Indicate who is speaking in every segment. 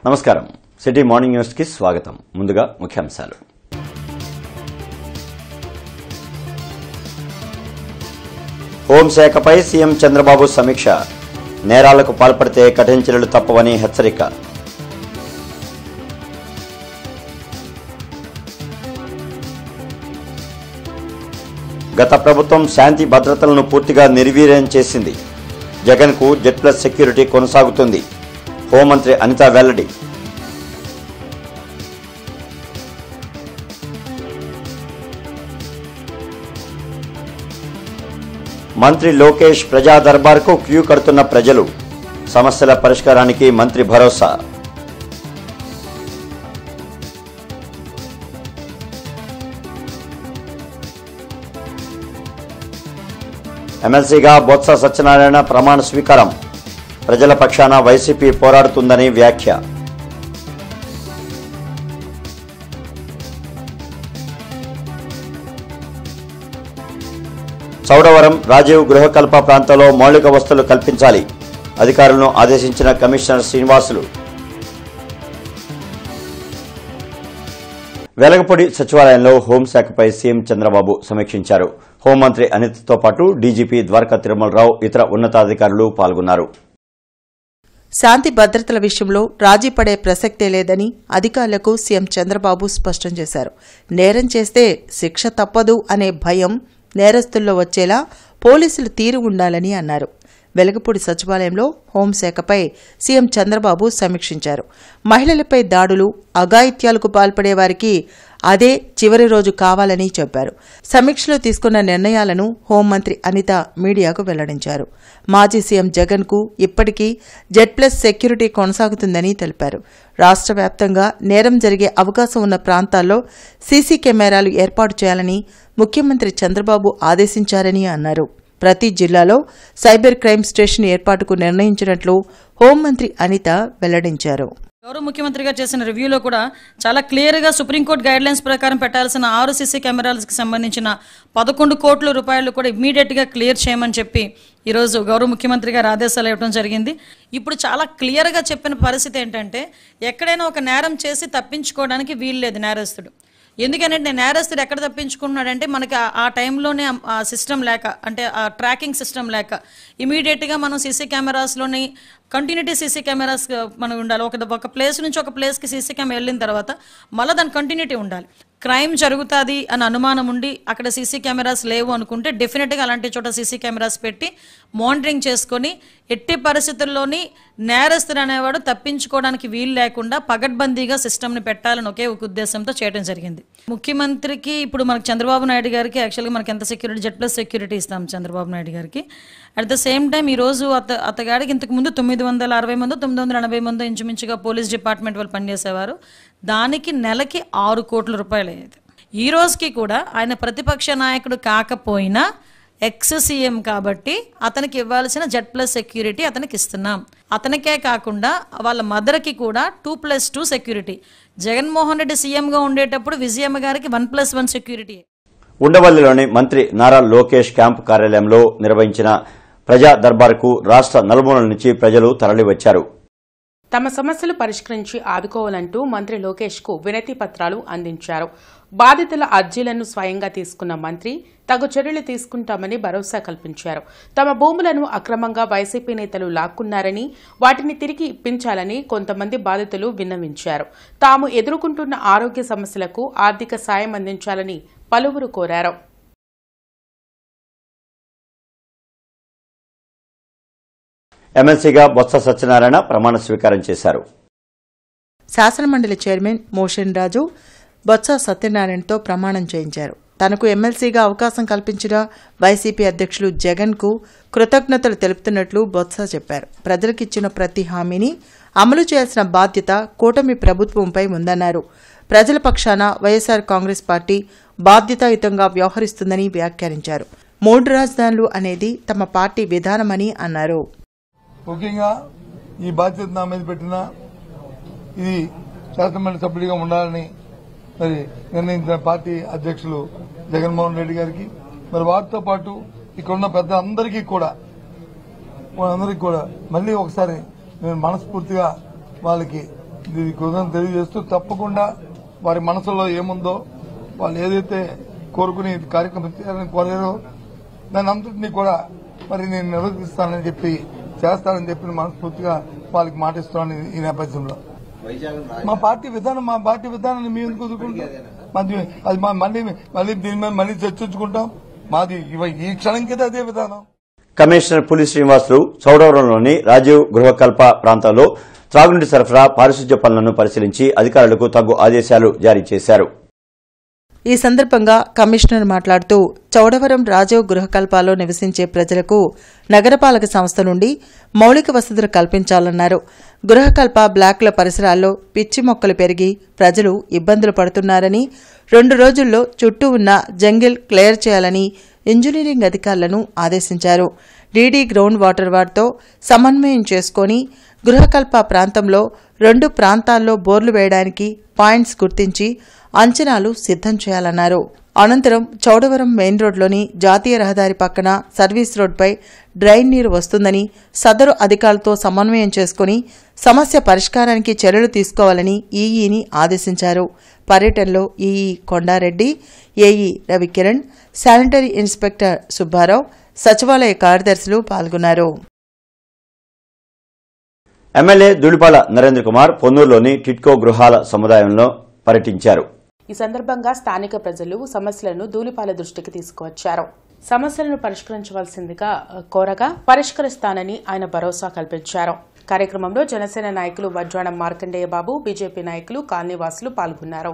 Speaker 1: నమస్కారం city morning news కి స్వాగతం ముందుగా ముఖ్యాంశాలు హోంశాఖపై సీఎం చంద్రబాబు సమీక్ష నేరాలకు పాల్పడితే కఠిన చర్యలు తప్పవని హెచ్చరిక గత ప్రభుత్వం శాంతి భద్రతలను పూర్తిగా నిర్వీర్యం చేసింది జగన్కు జెడ్ ప్లస్ సెక్యూరిటీ కొనసాగుతుంది హోంమంత్రి అనిత వెల్లడి మంత్రి లోకేష్ ప్రజా దర్బార్కు క్యూ కడుతున్న ప్రజలు సమస్యల పరిష్కారానికి మంత్రి భరోసా ఎమ్మెల్సీగా బొత్స సత్యనారాయణ ప్రమాణ స్వీకారం ప్రజల పక్షాన వైసీపీ పోరాడుతుందని వ్యాఖ్య చౌడవరం రాజీవ్ గృహకల్ప ప్రాంతంలో మౌలిక వసతులు కల్పించాలి అధికారులను ఆదేశించిన కమిషనర్ శ్రీనివాసులు వెలగపూడి సచివాలయంలో హోంశాఖపై సీఎం చంద్రబాబు సమీక్షించారు హోంమంత్రి అనితతో పాటు డీజీపీ ద్వారకా తిరుమలరావు ఇతర ఉన్నతాధికారులు పాల్గొన్నారు
Speaker 2: శాంతి భద్రతల విషయంలో రాజీ పడే ప్రసక్తే లేదని అధికారులకు సీఎం చంద్రబాబు స్పష్టం చేశారు నేరం చేస్తే శిక్ష తప్పదు అనే భయం నేరస్తుల్లో వచ్చేలా పోలీసులు తీరు ఉండాలని అన్నారు వెలగపూడి సచివాలయంలో హోంశాఖపై సీఎం చంద్రబాబు సమీక్షించారు మహిళలపై దాడులు అఘాయిత్యాలకు పాల్పడే వారికి అదే చివరి రోజు కావాలని చెప్పారు సమీక్షలో తీసుకున్న నిర్ణయాలను హోంమంత్రి అనిత మీడియాకు వెల్లడించారు మాజీ సీఎం జగన్ కు ఇప్పటికీ జెడ్ ప్లస్ సెక్యూరిటీ కొనసాగుతుందని తెలిపారు రాష్ట్ర వ్యాప్తంగా నేరం జరిగే అవకాశం ఉన్న ప్రాంతాల్లో సీసీ కెమెరాలు ఏర్పాటు చేయాలని ముఖ్యమంత్రి చంద్రబాబు ఆదేశించారని అన్నారు ప్రతి జిల్లాలో సైబర్ క్రైమ్ స్టేషన్ ఏర్పాటుకు నిర్ణయించినట్లు హోంమంత్రి అనిత వెల్లడించారు
Speaker 3: గౌరవ ముఖ్యమంత్రిగా చేసిన రివ్యూలో కూడా చాలా క్లియర్గా సుప్రీంకోర్టు గైడ్లైన్స్ ప్రకారం పెట్టాల్సిన ఆరు సీసీ కెమెరాలకు సంబంధించిన పదకొండు కోట్ల రూపాయలు కూడా ఇమ్మీడియట్గా క్లియర్ చేయమని చెప్పి ఈరోజు గౌరవ ముఖ్యమంత్రి గారు ఆదేశాలు ఇవ్వడం జరిగింది ఇప్పుడు చాలా క్లియర్గా చెప్పిన పరిస్థితి ఏంటంటే ఎక్కడైనా ఒక నేరం చేసి తప్పించుకోవడానికి వీలు లేదు నేరస్తుడు ఎందుకంటే నేరస్తుడు ఎక్కడ తప్పించుకుంటున్నాడంటే మనకి ఆ- ఆ టైంలోనే ఆ సిస్టమ్ లేక అంటే ఆ ట్రాకింగ్ సిస్టమ్ లేక ఇమీడియట్గా మనం సీసీ కెమెరాస్లోని కంటిన్యూటీ సీసీ కెమెరాస్ మనం ఉండాలి ఒక ఒక ప్లేస్ నుంచి ఒక ప్లేస్కి సీసీ కెమెరా వెళ్ళిన తర్వాత మళ్ళీ దాని కంటిన్యూటీ ఉండాలి క్రైమ్ జరుగుతుంది అని అనుమానం ఉండి అక్కడ సీసీ కెమెరాస్ లేవు అనుకుంటే డెఫినెట్గా అలాంటి చోట సీసీ కెమెరాస్ పెట్టి మానిటరింగ్ చేసుకొని ఎట్టి పరిస్థితుల్లోని నేరస్తుడు అనేవాడు తప్పించుకోవడానికి వీలు లేకుండా పగడ్బందీగా సిస్టమ్ని పెట్టాలని ఒకే ఒక ఉద్దేశంతో చేయడం జరిగింది ముఖ్యమంత్రికి ఇప్పుడు మనకు చంద్రబాబు నాయుడు గారికి యాక్చువల్గా మనకి ఎంత సెక్యూరిటీ జెడ్ ప్లస్ సెక్యూరిటీ ఇస్తాం చంద్రబాబు నాయుడు గారికి అట్ ద సేమ్ టైం ఈ రోజు అత అతగాడికి ఇంతకు ముందు తొమ్మిది వందల అరవై మంది తొమ్మిది వందల ఎనభై మంది ఇంచుమించుగా పోలీస్ డిపార్ట్మెంట్ వాళ్ళు పనిచేసేవారు దానికి నెలకి ఆరు కోట్ల రూపాయలు అయ్యేది ఈ రోజుకి కూడా ఆయన ప్రతిపక్ష నాయకుడు కాకపోయినా ఎక్స్ సీఎం కాబట్టి అతనికి ఇవ్వాల్సిన జెడ్ ప్లస్ సెక్యూరిటీ అతనికి ఇస్తున్నాం అతనికే కాకుండా వాళ్ళ మదర్కి కూడా two plus two security Jaganmohan Reddy సీఎంగా ఉండేటప్పుడు విజయమ్మ గారికి వన్ ప్లస్ వన్ సెక్యూరిటీ
Speaker 1: ఉండవల్లిలోని మంత్రి నారా లోకేష్ క్యాంపు కార్యాలయంలో నిర్వహించిన ప్రజా దర్బార్కు రాష్ట్ర నలుమూలల నుంచి ప్రజలు తరలివచ్చారు
Speaker 4: తమ సమస్యలు పరిష్కరించి ఆదుకోవాలంటూ మంత్రి లోకేష్ కు వినతి పత్రాలు అందించారు బాధితుల అర్జీలను స్వయంగా తీసుకున్న మంత్రి తగు చర్యలు తీసుకుంటామని భరోసా కల్పించారు తమ భూములను అక్రమంగా వైసీపీ నేతలు లాక్కున్నారని వాటిని తిరిగి ఇప్పించాలని కొంతమంది బాధితులు విన్నవించారు తాము ఎదుర్కొంటున్న ఆరోగ్య సమస్యలకు ఆర్థిక సాయం అందించాలని పలువురు కోరారు
Speaker 1: ఎమ్మెల్సీగా బొత్స సత్యనారాయణ ప్రమాణ స్వీకారం చేశారు
Speaker 2: శాసనమండలి చైర్మన్ మోషన్ రాజు బొత్స సత్యనారాయణతో ప్రమాణం చేయించారు తనకు ఎమ్మెల్సీగా అవకాశం కల్పించిన వైసీపీ అధ్యక్షులు జగన్ కు కృతజ్ఞతలు తెలుపుతున్నట్లు బొత్స చెప్పారు ప్రజలకిచ్చిన ప్రతి హామీని అమలు చేయాల్సిన బాధ్యత కూటమి ప్రభుత్వంపై ఉందన్నారు ప్రజల పక్షాన వైఎస్సార్ కాంగ్రెస్ పార్టీ బాధ్యతాయుతంగా వ్యవహరిస్తుందని వ్యాఖ్యానించారు మూడు రాజధానులు అనేది తమ పార్టీ విధానమని అన్నారు
Speaker 5: ముఖ్యంగా ఈ బాధ్యత నా మీద పెట్టిన ఇది శాసనమండలి సభ్యుడిగా ఉండాలని మరి నిర్ణయించిన పార్టీ అధ్యక్షులు జగన్మోహన్ రెడ్డి గారికి మరి వారితో పాటు ఇక్కడ ఉన్న పెద్ద అందరికీ కూడా వాళ్ళందరికీ కూడా మళ్ళీ ఒకసారి నేను మనస్ఫూర్తిగా వాళ్ళకి దీని కోసం తెలియజేస్తూ తప్పకుండా వారి మనసులో ఏముందో వాళ్ళు ఏదైతే కోరుకుని ఈ కార్యక్రమం చేయాలని కోరారో దాని అంతటినీ కూడా మరి నేను నిర్వర్తిస్తానని చెప్పి చేస్తానని చెప్పి మనస్ఫూర్తిగా వాళ్ళకి మాటిస్తున్నాను ఈ నేపథ్యంలో మా పార్టీ విధానం మా పార్టీ విధానాన్ని మేము ఎందుకు వదులుకుంటాం మాది అది మా మళ్ళీ మళ్ళీ దీని మీద మళ్ళీ చర్చించుకుంటాం మాది ఇవ- ఈ క్షణంకి అదే విధానం
Speaker 1: కమిషనర్ పులి శ్రీనివాసులు చౌడవరంలోని రాజీవ్ గృహకల్ప ప్రాంతంలో త్రాగునీటి సరఫరా పారిశుధ్య పనులను పరిశీలించి అధికారులకు తగు ఆదేశాలు జారీ చేశారు
Speaker 2: ఈ సందర్భంగా కమిషనర్ మాట్లాడుతూ చౌడవరం రాజీవ్ గృహకల్పాలో నివసించే ప్రజలకు నగరపాలక సంస్థ నుండి మౌలిక వసతులు కల్పించాలన్నారు గృహకల్ప బ్లాక్ల పరిసరాల్లో పిచ్చి మొక్కలు పెరిగి ప్రజలు ఇబ్బందులు పడుతున్నారని రెండు రోజుల్లో చుట్టూ ఉన్న జంగిల్ క్లియర్ చేయాలని ఇంజనీరింగ్ అధికారులను ఆదేశించారు డీడీ గ్రౌండ్ వాటర్ వార్తో సమన్వయం చేసుకొని గృహకల్ప ప్రాంతంలో రెండు ప్రాంతాల్లో బోర్లు వేయడానికి పాయింట్స్ గుర్తించి అంచనాలు సిద్ధం చేయాలన్నారు అనంతరం చౌడవరం మెయిన్ రోడ్లోని జాతీయ రహదారి పక్కన సర్వీస్ రోడ్పై డ్రైన్ నీరు వస్తుందని సదరు అధికారులతో సమన్వయం చేసుకుని సమస్య పరిష్కారానికి చర్యలు తీసుకోవాలని ఈఈని ఆదేశించారు పర్యటనలో EE Kondareddy AE Ravikiran sanitary inspector Subbarao సచివాలయ కార్యదర్శులు పాల్గొన్నారు
Speaker 1: ఎమ్మెల్యే దులిపాల నరేంద్ర కుమార్ పొన్నూరులోని టిట్కో గృహాల సముదాయంలో పర్యటించారు
Speaker 4: ఈ సందర్భంగా స్థానిక ప్రజలు సమస్యలను ధూళిపాల దృష్టికి తీసుకువచ్చారు సమస్యలను పరిష్కరించవలసిందిగా ఆ, కోరగా పరిష్కరిస్తానని ఆయన భరోసా కల్పించారు కార్యక్రమంలో జనసేన నాయకులు వడ్రాణం మార్కండేయ బాబు బీజేపీ నాయకులు కాలనీవాసులు పాల్గొన్నారు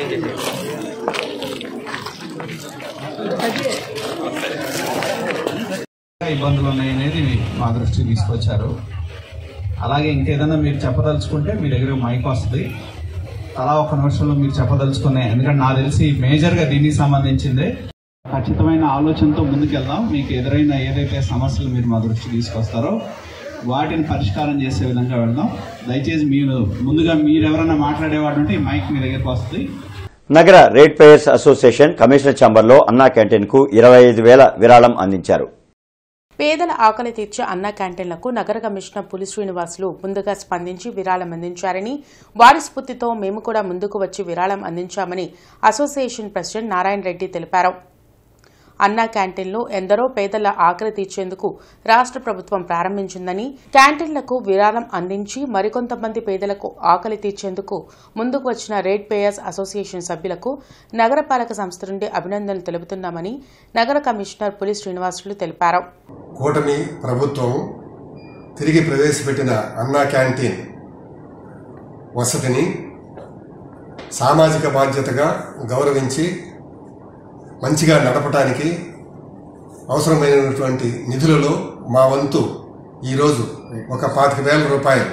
Speaker 6: ఇబ్బందులు ఉన్నాయనేది మా దృష్టికి తీసుకొచ్చారు అలాగే ఇంకేదైనా మీరు చెప్పదలుచుకుంటే మీ దగ్గర మైక్ వస్తుంది అలా ఒక నిమిషంలో మీరు చెప్పదలుచుకునే ఎందుకంటే నాకు తెలిసి మేజర్గా దీనికి సంబంధించిందే ఖచ్చితమైన ఆలోచనతో ముందుకెళ్దాం మీకు ఎదురైన ఏదైతే సమస్యలు మీరు మా దృష్టికి తీసుకొస్తారో వాటిని పరిష్కారం చేసే విధంగా వెళ్దాం దయచేసి మీరు ముందుగా మీరు ఎవరైనా మాట్లాడేవాడు ఉంటే ఈ మైక్ మీ దగ్గరకు వస్తుంది
Speaker 1: నగర రేట్ పేయర్స్ అసోసియేషన్ కమిషనర్ ఛాంబర్లో అన్నా క్యాంటీన్ కు ఇరవై ఐదు వేల విరాళం అందించారు
Speaker 4: పేదల ఆకలి తీర్చే అన్న క్యాంటీన్లకు నగర కమిషనర్ పులి శ్రీనివాసులు ముందుగా స్పందించి విరాళం అందించారని వారి స్ఫూర్తితో మేము కూడా ముందుకు వచ్చి విరాళం అందించామని అసోసియేషన్ ప్రెసిడెంట్ నారాయణ రెడ్డి తెలిపారు అన్నా క్యాంటీన్లు ఎందరో పేదల ఆకలి తీర్చేందుకు రాష్ట్ర ప్రభుత్వం ప్రారంభించిందని క్యాంటీన్లకు విరాళం అందించి మరికొంతమంది పేదలకు ఆకలి తీర్చేందుకు ముందుకు వచ్చిన రేట్ పేయర్స్ అసోసియేషన్ సభ్యులకు నగరపాలక సంస్థ నుండి అభినందనలు తెలుపుతున్నామని నగర కమిషనర్ పులి శ్రీనివాసులు తెలిపారు
Speaker 7: కూటమి ప్రభుత్వం తిరిగి ప్రవేశపెట్టిన అన్నా క్యాంటీన్ వసతిని సామాజిక బాధ్యతగా గౌరవించి మంచిగా నడపటానికి అవసరమైనటువంటి నిధులలో మా వంతు ఈరోజు ఒక పాతిక వేల రూపాయలు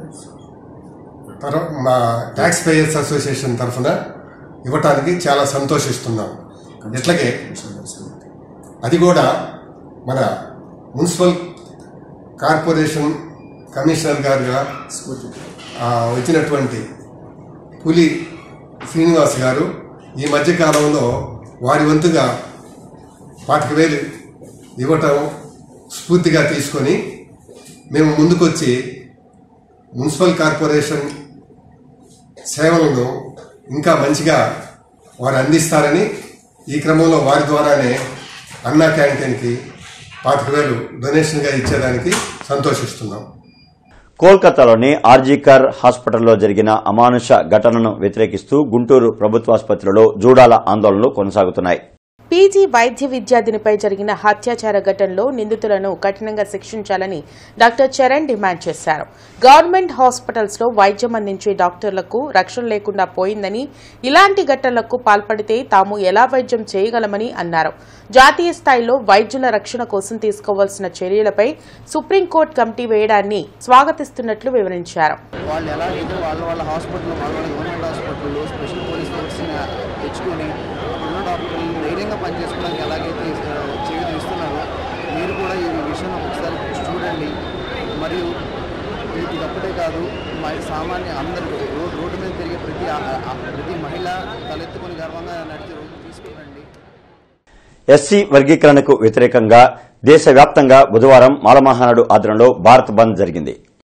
Speaker 7: తర- మా ట్యాక్స్ పేయర్స్ అసోసియేషన్ తరఫున ఇవ్వటానికి చాలా సంతోషిస్తున్నాం ఇట్లాగే అది కూడా మన మున్సిపల్ కార్పొరేషన్ కమిషనర్ గారుగా ఆ, వచ్చినటువంటి పులి శ్రీనివాస్ గారు ఈ మధ్యకాలంలో వారి వంతుగా పాతిక వేలు ఇవ్వటం స్ఫూర్తిగా తీసుకొని మేము ముందుకొచ్చి మున్సిపల్ కార్పొరేషన్ సేవలను ఇంకా మంచిగా వారు అందిస్తారని ఈ క్రమంలో వారి ద్వారానే అన్నా క్యాంటీన్కి పాతిక వేలు డొనేషన్గా ఇచ్చేదానికి సంతోషిస్తున్నాం
Speaker 1: కోల్కతాలోని ఆర్జీకర్ హాస్పిటల్లో జరిగిన అమానుష ఘటనను వ్యతిరేకిస్తూ గుంటూరు ప్రభుత్వాసుపత్రిలో జూడాల ఆందోళనలు కొనసాగుతున్నాయి
Speaker 4: పీజీ వైద్య విద్యార్థినిపై జరిగిన హత్యాచార ఘటనలో నిందితులను కఠినంగా శిక్షించాలని డాక్టర్ చరణ్ డిమాండ్ చేశారు గవర్నమెంట్ హాస్పిటల్స్ లో వైద్యం అందించే డాక్టర్లకు రక్షణ లేకుండా పోయిందని ఇలాంటి ఘటనలకు పాల్పడితే తాము ఎలా వైద్యం చేయగలమని అన్నారు జాతీయ స్థాయిలో వైద్యుల రక్షణ కోసం తీసుకోవాల్సిన చర్యలపై సుప్రీంకోర్టు కమిటీ వేయడాన్ని స్వాగతిస్తున్నట్లు వివరించారు
Speaker 8: వాళ్ళు ఎలాగైతే వాళ్ళ వాళ్ళ హాస్పిటల్ వాళ్ళ వాళ్ళ గవర్నమెంట్ హాస్పిటల్లో స్పెషల్ పోలీస్ ఫోర్స్ని తెచ్చుకొని ఉన్న డాక్టర్లు ధైర్యంగా పనిచేసుకోవడానికి ఎలాగైతే ఆ, చేయూత ఇస్తున్నారో మీరు కూడా ఈ విషయం ఒకసారి చూడండి మరియు ఇది ఒక్కటే కాదు మ- సామాన్య అందరూ రోడ్ రోడ్డు మీద తిరిగే ప్రతి ఆ- ఆ- ప్రతి మహిళ తలెత్తుకొని గర్వంగా నడిచే రోజు తీసుకురండి
Speaker 1: ఎస్సీ వర్గీకరణకు వ్యతిరేకంగా దేశవ్యాప్తంగా బుధవారం మాలమహానాడు ఆధ్వర్యంలో భారత్ బంద్ జరిగింది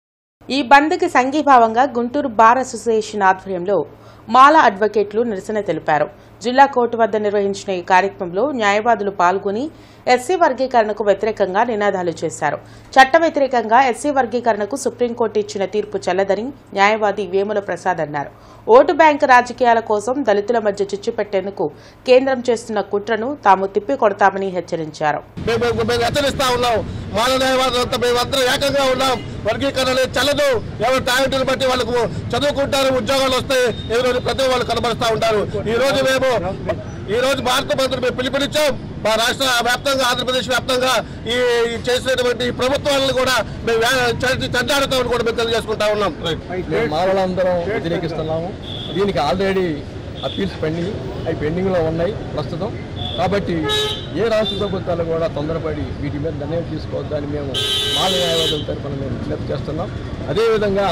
Speaker 4: ఈ బంద్కి సంఘీభావంగా గుంటూరు బార్ అసోసియేషన్ ఆధ్వర్యంలో మాల అడ్వకేట్లు నిరసన తెలిపారు జిల్లా కోర్టు వద్ద నిర్వహించిన ఈ కార్యక్రమంలో న్యాయవాదులు పాల్గొని ఎస్సీ వర్గీకరణకు వ్యతిరేకంగా నినాదాలు చేశారు చట్ట వ్యతిరేకంగా ఎస్సీ వర్గీకరణకు సుప్రీంకోర్టు ఇచ్చిన తీర్పు చెల్లదని న్యాయవాది వేముల ప్రసాద్ అన్నారు ఓటు బ్యాంకు రాజకీయాల కోసం దళితుల మధ్య చిచ్చు పెట్టేందుకు కేంద్రం చేస్తున్న కుట్రను తాము తిప్పి కొడతామని హెచ్చరించారు
Speaker 9: మేము మేము హెచ్చరిస్తా ఉన్నాం మాల న్యాయవాదులంతా మేమందరం ఏకంగా ఉన్నాం వర్గీకరణ అనేది చల్లదు ఎవరి టాలెంట్ని బట్టి వాళ్ళకు చదువుకుంటారు ఉద్యోగాలు వస్తాయి ఏదో ప్రతి వాళ్ళు కనబరుస్తూ ఉంటారు ఈ రోజు మేము ఈ రోజు భారత మంత్రులు మేము పిలుపునిచ్చాం మా రాష్ట్ర వ్యాప్తంగా ఆంధ్రప్రదేశ్ వ్యాప్తంగా ఈ ఈ చేసినటువంటి ఈ ప్రభుత్వాలను కూడా మేము చెడ్డాడుతామని కూడా మేము తెలియజేసుకుంటా ఉన్నాం
Speaker 10: మేము మానవులందరం వ్యతిరేకిస్తున్నాము దీనికి ఆల్రెడీ అప్పీల్స్ పెండింగ్ అవి పెండింగ్లో ఉన్నాయి ప్రస్తుతం కాబట్టి ఏ రాష్ట్ర ప్రభుత్వాలు కూడా తొందరపడి వీటి మీద నిర్ణయం తీసుకోవద్దని మేము మాల న్యాయవాదుల తరఫున మేము విజ్ఞప్తి చేస్తున్నాం అదేవిధంగా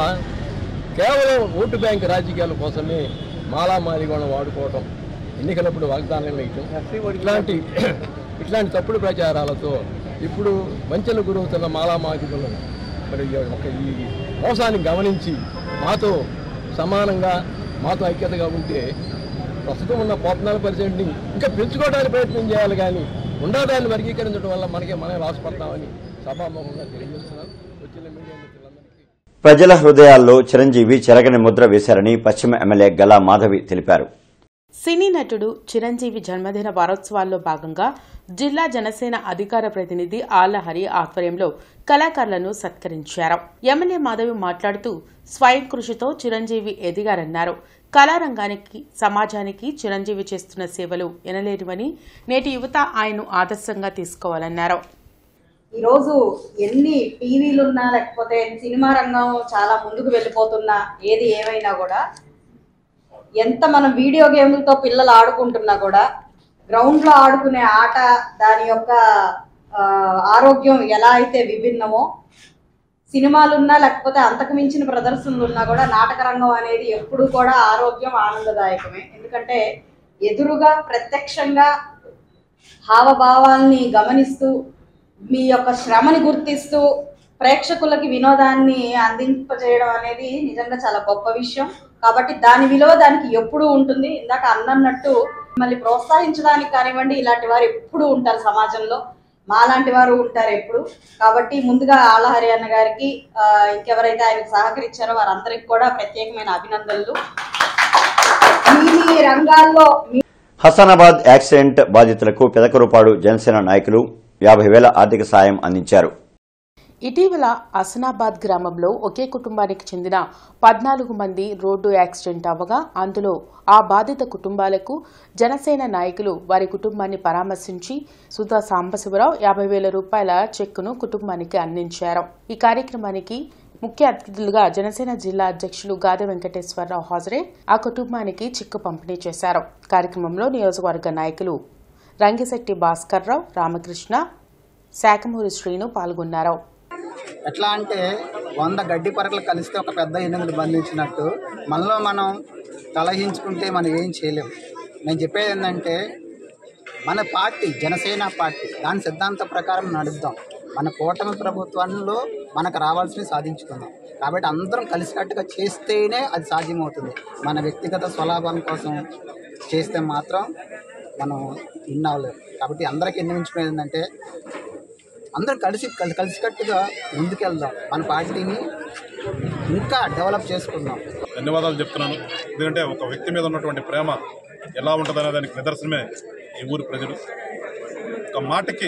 Speaker 10: కేవలం ఓటు బ్యాంక్ రాజకీయాల కోసమే మాలా మాదిగోళం వాడుకోవటం ఎన్నికలప్పుడు వాగ్దానాలు వేయటం ఇట్లాంటి ఇట్లాంటి తప్పుడు ప్రచారాలతో ఇప్పుడు వంచన గురవుతున్న మాలా మాదిగోళం మరి ఈ ఒక ఈ మోసాన్ని గమనించి మాతో సమానంగా మాతో ఐక్యతగా ఉంటే ప్రస్తుతం ఉన్న పద్నాలుగు పర్సెంట్ని ఇంకా పెంచుకోవడానికి ప్రయత్నం చేయాలి కానీ ఉండదాన్ని వర్గీకరించడం వల్ల మనకే మనమే రాసుపడతామని సభాముఖంగా తెలియజేస్తున్నాను వచ్చిన మీడియా మిత్రులందరికీ
Speaker 1: ప్రజల హృదయాల్లో చిరంజీవి చెరగని ముద్ర వేశారని పశ్చిమ ఎమ్మెల్యే గల్లా మాధవి తెలిపారు
Speaker 4: సినీ నటుడు చిరంజీవి జన్మదిన వారోత్సవాల్లో భాగంగా జిల్లా జనసేన అధికార ప్రతినిధి ఆళ్లహరి ఆధ్వర్యంలో కళాకారులను సత్కరించారు ఎమ్మెల్యే మాధవి మాట్లాడుతూ స్వయం కృషితో చిరంజీవి ఎదిగారన్నారు కళారంగానికి సమాజానికి చిరంజీవి చేస్తున్న సేవలు ఎనలేనివని నేటి యువత ఆయన్ను ఆదర్శంగా తీసుకోవాలన్నారు
Speaker 11: ఈరోజు ఎన్ని టీవీలు ఉన్నా లేకపోతే సినిమా రంగం చాలా ముందుకు వెళ్ళిపోతున్నా ఏది ఏమైనా కూడా ఎంత మనం వీడియో గేమ్లతో పిల్లలు ఆడుకుంటున్నా కూడా గ్రౌండ్లో ఆడుకునే ఆట దాని యొక్క ఆ, ఆరోగ్యం ఎలా అయితే విభిన్నమో సినిమాలున్నా లేకపోతే అంతకు మించిన ప్రదర్శనలు ఉన్నా కూడా నాటక రంగం అనేది ఎప్పుడు కూడా ఆరోగ్యం ఆనందదాయకమే ఎందుకంటే ఎదురుగా ప్రత్యక్షంగా హావభావాల్ని గమనిస్తూ మీ యొక్క శ్రమని గుర్తిస్తూ ప్రేక్షకులకి వినోదాన్ని అందింపజేయడం అనేది నిజంగా చాలా గొప్ప విషయం కాబట్టి దాని విలువ దానికి ఎప్పుడూ ఉంటుంది ఇందాక అన్నట్టు మళ్ళీ ప్రోత్సహించడానికి కానివ్వండి ఇలాంటి వారు ఎప్పుడూ ఉంటారు సమాజంలో మాలాంటి వారు ఉంటారు ఎప్పుడు కాబట్టి ముందుగా ఆళ్ళహరి అన్న గారికి ఆ, ఇంకెవరైతే ఆయనకు సహకరించారో వారందరికి కూడా ప్రత్యేకమైన అభినందనలు మీ మీ రంగాల్లో మీ
Speaker 1: హసనాబాద్ యాక్సిడెంట్ బాధితులకు పెదకరుపాడు జనసేన నాయకులు యాభై వేల ఆర్థిక సాయం అందించారు
Speaker 4: ఇటీవల అసనాబాద్ గ్రామంలో ఒకే కుటుంబానికి చెందిన పద్నాలుగు మంది రోడ్డు యాక్సిడెంట్ అవ్వగా అందులో ఆ బాధిత కుటుంబాలకు జనసేన నాయకులు వారి కుటుంబాన్ని పరామర్శించి సుధా సాంబశివరావు యాభై వేల రూపాయల చెక్కును కుటుంబానికి అందించారు ఈ కార్యక్రమానికి ముఖ్య అతిథులుగా జనసేన జిల్లా అధ్యక్షులు గాదె వెంకటేశ్వరరావు హాజరై ఆ కుటుంబానికి చెక్కు పంపిణీ చేశారు కార్యక్రమంలో నియోజకవర్గ నాయకులు రంగిశెట్టి భాస్కర్రావు రామకృష్ణ శాఖమూరి శ్రీను పాల్గొన్నారు
Speaker 12: ఎట్లా అంటే వంద గడ్డి పరకలు కలిస్తే ఒక పెద్ద ఎనిమిది బంధించినట్టు మనలో మనం కలహించుకుంటే మనం ఏం చేయలేం నేను చెప్పేది ఏంటంటే మన పార్టీ జనసేన పార్టీ దాని సిద్ధాంత ప్రకారం నడుద్దాం మన కూటమి ప్రభుత్వంలో మనకు రావాల్సినవి సాధించుకుందాం కాబట్టి అందరం కలిసికట్టుగా చేస్తేనే అది సాధ్యమవుతుంది మన వ్యక్తిగత స్వలాభం కోసం చేస్తే మాత్రం మనం విన్ అవ్వలేము కాబట్టి అందరికీ విన్నవించుకునేది ఏంటంటే అందరం కలిసి కలి కలిసికట్టుగా ముందుకెళ్దాం మన పార్టీని ఇంకా డెవలప్ చేసుకుందాం
Speaker 13: ధన్యవాదాలు చెప్తున్నాను ఎందుకంటే ఒక వ్యక్తి మీద ఉన్నటువంటి ప్రేమ ఎలా ఉంటుందనే దానికి నిదర్శనమే ఈ ఊరి ప్రజలు ఒక మాటకి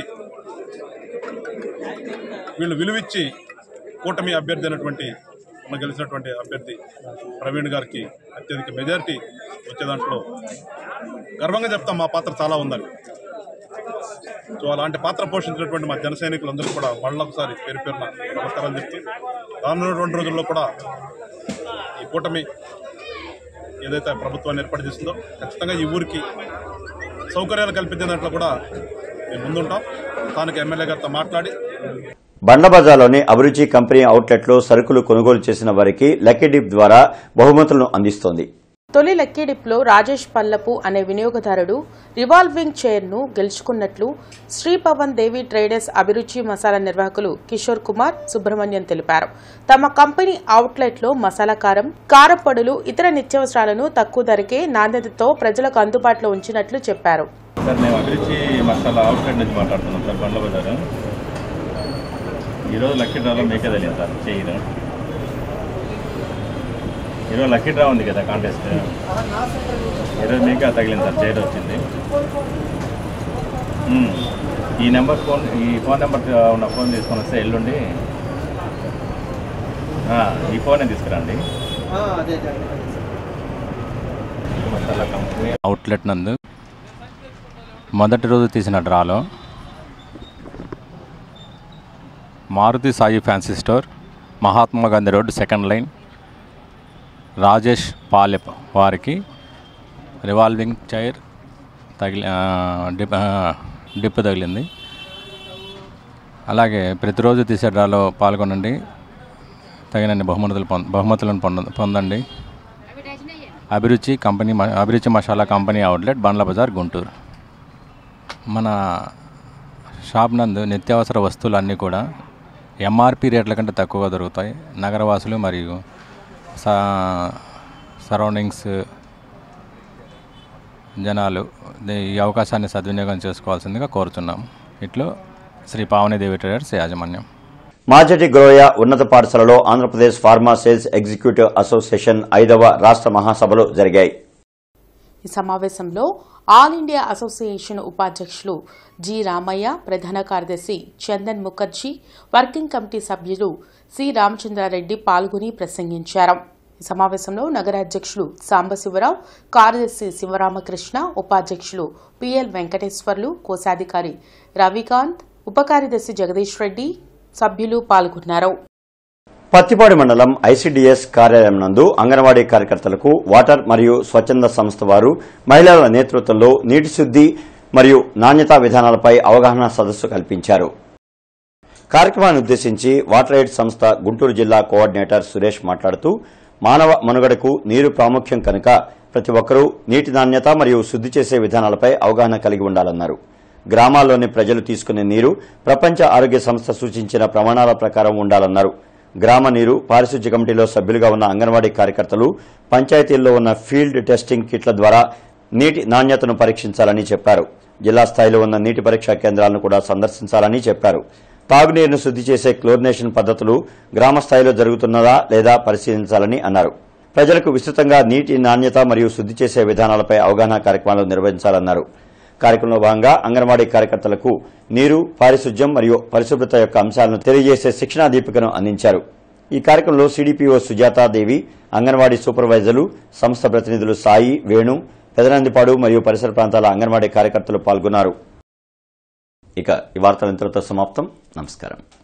Speaker 13: వీళ్ళు విలువిచ్చి కూటమి అభ్యర్థి అయినటువంటి మన గెలిచినటువంటి అభ్యర్థి ప్రవీణ్ గారికి అత్యధిక మెజారిటీ వచ్చే దాంట్లో గర్వంగా చెప్తాం మా పాత్ర చాలా ఉందని సో అలాంటి పాత్ర పోషించినటువంటి మా జన సైనికులందరూ కూడా మళ్ళొకసారి పేరు పేరున నమస్కారాలు చెప్తూ రానున్న రెండు రోజుల్లో కూడా ఈ కూటమి ఏదైతే ప్రభుత్వాన్ని ఏర్పాటు చేసిందో ఖచ్చితంగా ఈ ఊరికి సౌకర్యాలు కల్పించే దాంట్లో కూడా మేము ముందుంటాం స్థానిక ఎమ్మెల్యే గారితో మాట్లాడి
Speaker 1: బండ్లబజార్లోని అభిరుచి కంపెనీ అవుట్లెట్లో సరుకులు కొనుగోలు చేసిన వారికి లక్కీ డిప్ ద్వారా బహుమతులను అందిస్తోంది
Speaker 4: తొలి లక్కీడిప్లో రాజేష్ పల్లపు అనే వినియోగదారుడు రివాల్వింగ్ చైర్ను గెలుచుకున్నట్లు శ్రీ పవన్ దేవి ట్రేడర్స్ అభిరుచి మసాలా నిర్వాహకులు కిషోర్ కుమార్ సుబ్రహ్మణ్యం తెలిపారు తమ కంపెనీ అవుట్లెట్లో మసాలా కారం కారపొడులు ఇతర నిత్యావసరాలను తక్కువ ధరకే నాణ్యతతో ప్రజలకు అందుబాటులో ఉంచినట్లు చెప్పారు
Speaker 14: సార్ మేము అభిరుచి మసాలా అవుట్లెట్ నుంచి మాట్లాడుతున్నాం సార్ బండ్ల బజారు ఈరోజు లక్కీ డ్రాలో మీకే తెలియదు సార్ చేయను ఈరోజు లక్కీ డ్రా ఉంది కదా కాంటెస్ట్ ఈరోజు మీకే తగిలింది సార్ చైర్ వచ్చింది మ్మ్. ఈ నెంబర్ ఫోన్ ఈ ఫోన్ నెంబర్ ఉన్న ఫోన్ తీసుకొని వస్తే ఎల్లుండి ఆ, ఈ ఫోనే తీసుకురండి మసాలా కంపెనీ అవుట్లెట్ నందు మొదటి రోజు తీసిన డ్రాలో Maruti Sai fancy store Mahatma Gandhi road second line Rajesh Palep వారికి రివాల్వింగ్ చైర్ తగిలి ఆ, డిప్ ఆ, డిప్ తగిలింది అలాగే ప్రతిరోజు తీసే డ్రాలో పాల్గొనండి తగినన్ని బహుమతులు పొంద బహుమతులను పొంద పొందండి అభిరుచి కంపెనీ మ- అభిరుచి మసాలా కంపెనీ అవుట్లెట్ బండ్ల బజార్ గుంటూరు మన షాప్ నందు నిత్యావసర వస్తువులు అన్నీ కూడా ఎంఆర్పి రేట్ల కంటే తక్కువగా దొరుకుతాయి నగరవాసులు మరియు సా సరౌండింగ్స్ జనాలు ది- ఈ అవకాశాన్ని సద్వినియోగం చేసుకోవాల్సిందిగా కోరుతున్నాం ఇట్లు శ్రీ పావనిదేవి ట్రేడర్స్ యాజమాన్యం
Speaker 1: మాజటి గ్రోయ ఉన్నత పాఠశాలలో Andhra Pradesh pharma sales executive association ఐదవ రాష్ట్ర మహాసభలు జరిగాయి
Speaker 4: ఈ సమావేశంలో ఆల్ ఇండియా అసోసియేషన్ ఉపాధ్యక్షులు జి రామయ్య ప్రధాన కార్యదర్శి చందన్ ముఖర్జీ వర్కింగ్ కమిటీ సభ్యులు సి రామచంద్రారెడ్డి పాల్గొని ప్రసంగించారు ఈ సమావేశంలో నగర అధ్యక్షులు సాంబశివరావు కార్యదర్శి శివరామకృష్ణ ఉపాధ్యక్షులు పిఎల్ వెంకటేశ్వర్లు కోశాధికారి రవికాంత్ ఉప కార్యదర్శి జగదీష్ రెడ్డి సభ్యులు పాల్గొన్నారు
Speaker 1: పత్తిపాడు మండలం ఐసీడీఎస్ కార్యాలయం నందు అంగన్వాడీ కార్యకర్తలకు వాటర్ మరియు స్వచ్ఛంద సంస్థ వారు మహిళల నేతృత్వంలో నీటి శుద్ది మరియు నాణ్యతా విధానాలపై అవగాహన సదస్సు కల్పించారు కార్యక్రమాన్ని ఉద్దేశించి వాటర్ ఎయిడ్ సంస్థ గుంటూరు జిల్లా కోఆర్డినేటర్ సురేష్ మాట్లాడుతూ మానవ మనుగడకు నీరు ప్రాముఖ్యం కనుక ప్రతి ఒక్కరూ నీటి నాణ్యత మరియు శుద్ది చేసే విధానాలపై అవగాహన కలిగి ఉండాలన్నారు గ్రామాల్లోని ప్రజలు తీసుకునే నీరు ప్రపంచ ఆరోగ్య సంస్థ సూచించిన ప్రమాణాల ప్రకారం ఉండాలన్నారు గ్రామ నీరు పారిశుధ్య కమిటీలో సభ్యులుగా ఉన్న అంగన్వాడీ కార్యకర్తలు పంచాయతీల్లో ఉన్న ఫీల్డ్ టెస్టింగ్ కిట్ల ద్వారా నీటి నాణ్యతను పరీక్షించాలని చెప్పారు జిల్లా స్థాయిలో ఉన్న నీటి పరీక్షా కేంద్రాలను కూడా సందర్శించాలని చెప్పారు తాగునీరును శుద్ది చేసే క్లోరినేషన్ పద్ధతులు గ్రామ స్థాయిలో జరుగుతున్నదా లేదా పరిశీలించాలని అన్నారు ప్రజలకు విస్తృతంగా నీటి నాణ్యత మరియు శుద్ది చేసే విధానాలపై అవగాహన కార్యక్రమాలు నిర్వహించాలన్నారు కార్యక్రమంలో భాగంగా అంగన్వాడీ కార్యకర్తలకు నీరు పారిశుధ్యం మరియు పరిశుభ్రత యొక్క అంశాలను తెలియజేసే శిక్షణా దీపికను అందించారు ఈ కార్యక్రమంలో సిడిపిఓ సుజాతాదేవి అంగన్వాడీ సూపర్వైజర్లు సంస్థ ప్రతినిధులు సాయి వేణు పెదనందిపాడు మరియు పరిసర ప్రాంతాల అంగన్వాడీ కార్యకర్తలు పాల్గొన్నారు ఇక ఈ వార్తలు ఇంతటితో సమాప్తం నమస్కారం